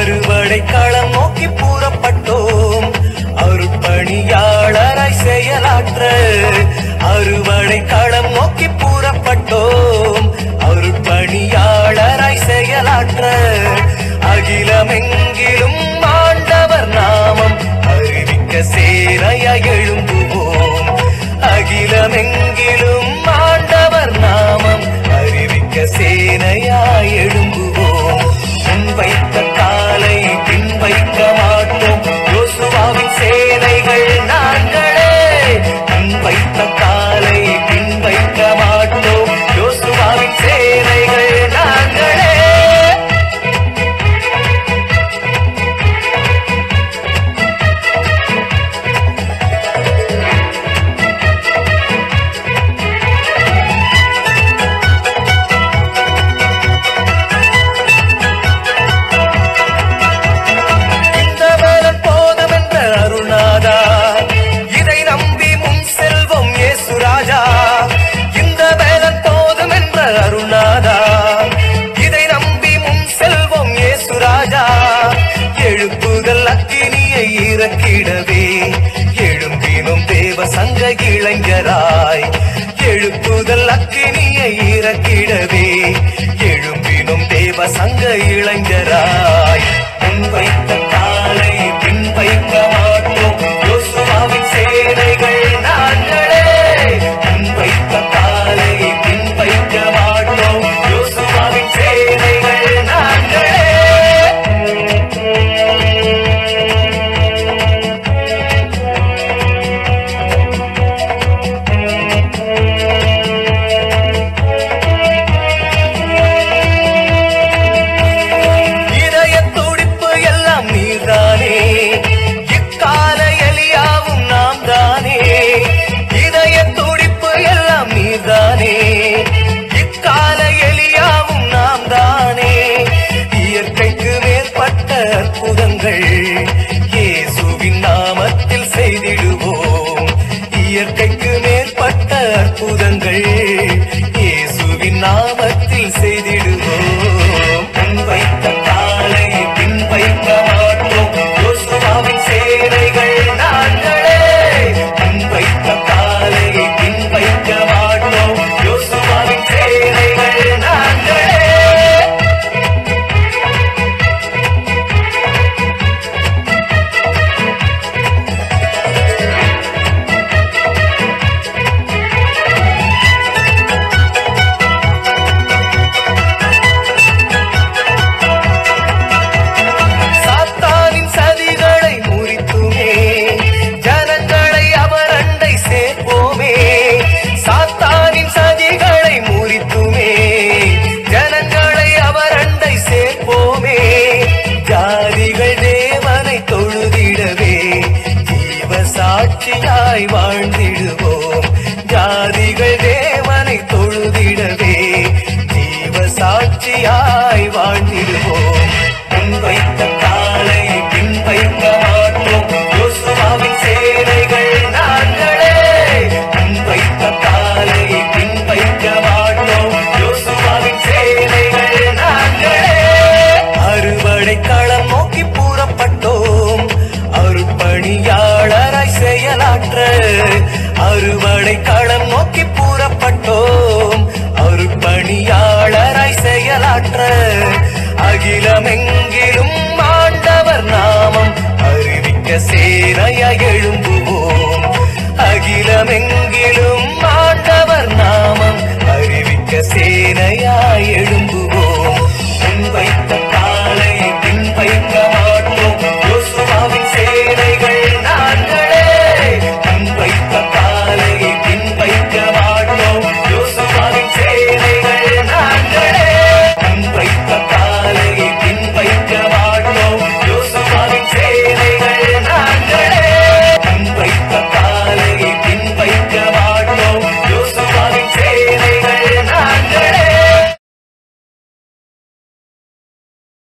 அறுவடை களம் நோக்கி கூறப்பட்டோம் அருட்பணியாளராய் செயலாற்ற அறுவடை களம் நோக்கி கூறப்பட்டோம் அருட்பணியாளராய் செயலாற்ற அகிலமெங்கிலும் ஆண்டவர் நாமம் அறிவிக்க சேனையாய் எழும்புவோம் அகிலமெங்கிலும் ஆண்டவர் நாமம் அறிவிக்க சேனையாய் எழும்புவோம் முன் வைத்த காலை பின் வைக்க மாட்டோம் யோசுவாவின் சேனைகள் நாங்களே முன் வைத்த காலை பின் வைக்க மாட்டோம் யோசுவாவின் சேனைகள் நாங்களே இந்த வேலன் போதும் என்ற அருணாதா இதை நம்பி முன் செல்வம் இயேசுராஜா இந்த வேலன் போதும் என்ற அருணாதா இதை நம்பி முன் செல்வம் இயேசுராஜா எழுப்புதல் அக்கினியை இறக்கிடவே எழும்பினும் தேவ சங்க இளைஞராய் எழுப்புதல் அக்கினியை இறக்கிடவே எழும்பினும் தேவ சங்க இளைஞராய் முன் வைத்த காலை பின் வைக்க மாட்டோம் யோசுவாவின் சேனைகள் நாங்களே முன் வைத்த காலை பின் வைக்க மாட்டோம் யோசுவாவின் சேனைகள் நாங்களே இதய துடிப்பு எல்லாம் நீர்தானே இக்கால எலியாவும் நாம் தானே இதய துடிப்பு எல்லாம் நீர்தானே இக்கால எலியாவும் நாம் தானே இயற்கைக்கு மேற்பட்ட அற்புதங்கள் இயேசுவின் நாமத்தில் செய்திடுவோம் இயற்கைக்கு மேற்பட்ட அற்புதங்கள் இயேசுவின் நாமத்தில் செய்திடுவோம் முன் வைத்த காலை பின் வைக்க மாட்டோம் யோசுவாவின் சேனைகள் நாங்களே முன் வைத்த காலை பின் வைக்க மாட்டோம் யோசுவாவின் சேனைகள் நாங்களே சாத்தானின் சதிகளை முறித்துமே ஜனங்களை அவர் அண்டை சேர்ப்போமே சாத்தானின் சதிகளை முறித்துமே ஜனங்களை அவர் அண்டை சேர்ப்போமே ஜாதிகள் தேவனை தொழுதிடவே ஜீவ சாட்சியாய் வாழ்ந்திடுவோம் ஜாதிகள் தேவனை தொழுதிடவே ஜீவ சாட்சியாய் வாழ்ந்திடுவோம் முன் வைத்த காலை பின் வைக்க மாட்டோம் யோசுவாவின் சேனைகள் நாங்களே முன் வைத்த காலை பின் வைக்க மாட்டோம் யோசுவாவின் சேனைகள் நாங்களே அறுவடை களம் நோக்கி கூறப்பட்டோம் அருப்பணியாளராய் செயலாற்ற அறுவடை களம் நோக்கி கூறப்பட்டோம் அருப்பணியாளராய் செயலாற்ற அகிலமெங்கிலும் ஆண்டவர் நாமம் அறிவிக்க சேனையாய் எழும்புவோம் அகிலமெங்கிலும்